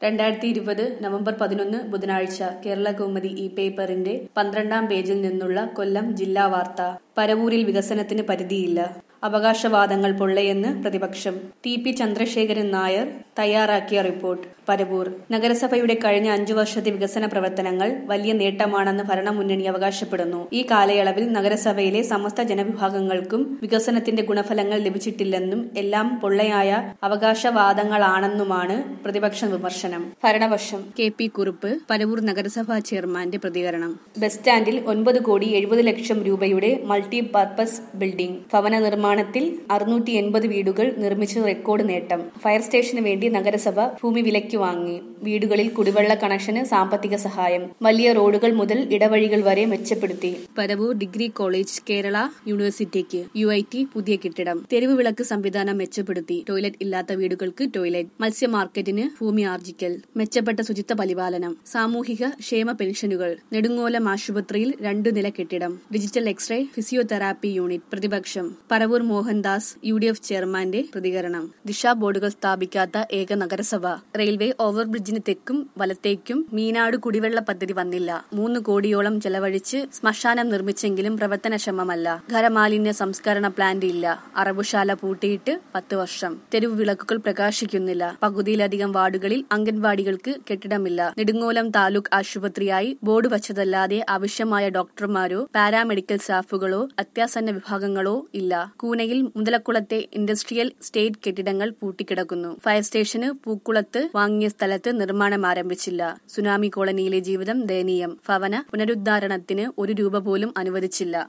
രണ്ടായിരത്തി ഇരുപത് നവംബർ പതിനൊന്ന് ബുധനാഴ്ച കേരള കൗമുദി ഈ പേപ്പറിന്റെ പന്ത്രണ്ടാം പേജിൽ നിന്നുള്ള കൊല്ലം ജില്ലാ വാർത്ത പരവൂരിൽ വികസനത്തിന് പരിധിയില്ല അവകാശവാദങ്ങൾ പൊള്ളയെന്ന് പ്രതിപക്ഷം ടി പി ചന്ദ്രശേഖരൻ നായർ തയ്യാറാക്കിയ റിപ്പോർട്ട് പരവൂർ നഗരസഭയുടെ കഴിഞ്ഞ അഞ്ചു വർഷത്തെ വികസന പ്രവർത്തനങ്ങൾ വലിയ നേട്ടമാണെന്ന് ഭരണമുന്നണി അവകാശപ്പെടുന്നു ഈ കാലയളവിൽ നഗരസഭയിലെ സമസ്ത ജനവിഭാഗങ്ങൾക്കും വികസനത്തിന്റെ ഗുണഫലങ്ങൾ ലഭിച്ചിട്ടില്ലെന്നും എല്ലാം പൊള്ളയായ അവകാശവാദങ്ങളാണെന്നുമാണ് പ്രതിപക്ഷ വിമർശനം ഭരണപക്ഷം കെ പി കുറുപ്പ് പരവൂർ നഗരസഭാ ചെയർമാന്റെ പ്രതികരണം ബസ് സ്റ്റാൻഡിൽ ഒൻപത് കോടി എഴുപത് ലക്ഷം രൂപയുടെ മൾട്ടി പർപ്പസ് ബിൽഡിംഗ് ഭവന നിർമ്മാണത്തിൽ അറുന്നൂറ്റി എൺപത് വീടുകൾ നിർമ്മിച്ച റെക്കോർഡ് നേട്ടം ഫയർ സ്റ്റേഷന് വേണ്ടി നഗരസഭ ഭൂമി വിലയ്ക്ക് വാങ്ങി വീടുകളിൽ കുടിവെള്ള കണക്ഷന് സാമ്പത്തിക സഹായം വലിയ റോഡുകൾ മുതൽ ഇടവഴികൾ വരെ മെച്ചപ്പെടുത്തി പരവൂർ ഡിഗ്രി കോളേജ് കേരള യൂണിവേഴ്സിറ്റിക്ക് യു ഐ ടി പുതിയ കെട്ടിടം തെരുവ് വിളക്ക് സംവിധാനം മെച്ചപ്പെടുത്തി ടോയ്ലറ്റ് ഇല്ലാത്ത വീടുകൾക്ക് ടോയ്ലറ്റ് മത്സ്യ മാർക്കറ്റിന് ഭൂമി ആർജിക്കൽ മെച്ചപ്പെട്ട ശുചിത്വ പരിപാലനം സാമൂഹിക ക്ഷേമ പെൻഷനുകൾ നെടുങ്ങോലം ആശുപത്രിയിൽ രണ്ടു നില കെട്ടിടം ഡിജിറ്റൽ എക്സ്റേ ഫിസിയോതെറാപ്പി യൂണിറ്റ് പ്രതിപക്ഷം Paravur Mohandas U D F ചെയർമാന്റെ പ്രതികരണം ദിശാ ബോർഡുകൾ സ്ഥാപിക്കാത്ത ഏക നഗരസഭ റെയിൽവേ ഓവർബ്രിഡ്ജിന് തെക്കും വലത്തേക്കും മീനാട് കുടിവെള്ള പദ്ധതി വന്നില്ല മൂന്ന് കോടിയോളം ചെലവഴിച്ച് ശ്മശാനം നിർമ്മിച്ചെങ്കിലും പ്രവർത്തനക്ഷമമല്ല ഖരമാലിന്യ സംസ്കരണ പ്ലാന്റ് ഇല്ല അറബുശാല പൂട്ടിയിട്ട് പത്ത് വർഷം തെരുവ് വിളക്കുകൾ പ്രകാശിക്കുന്നില്ല പകുതിയിലധികം വാർഡുകളിൽ അംഗൻവാടികൾക്ക് കെട്ടിടമില്ല നെടുങ്ങോലം താലൂക്ക് ആശുപത്രിയായി ബോർഡ് വച്ചതല്ലാതെ ആവശ്യമായ ഡോക്ടർമാരോ പാരാമെഡിക്കൽ സ്റ്റാഫുകളോ അത്യാസന്ന വിഭാഗങ്ങളോ ഇല്ല കൂനയിൽ മുതലക്കുളത്തെ ഇൻഡസ്ട്രിയൽ സ്റ്റേറ്റ് കെട്ടിടങ്ങൾ പൂട്ടിക്കിടക്കുന്നു ഫയർ സ്റ്റേഷന് പൂക്കുളത്ത് വാങ്ങിയ സ്ഥലത്ത് നിർമ്മാണം ആരംഭിച്ചില്ല സുനാമി കോളനിയിലെ ജീവിതം ദയനീയം ഭവന പുനരുദ്ധാരണത്തിന് ഒരു രൂപ പോലും അനുവദിച്ചില്ല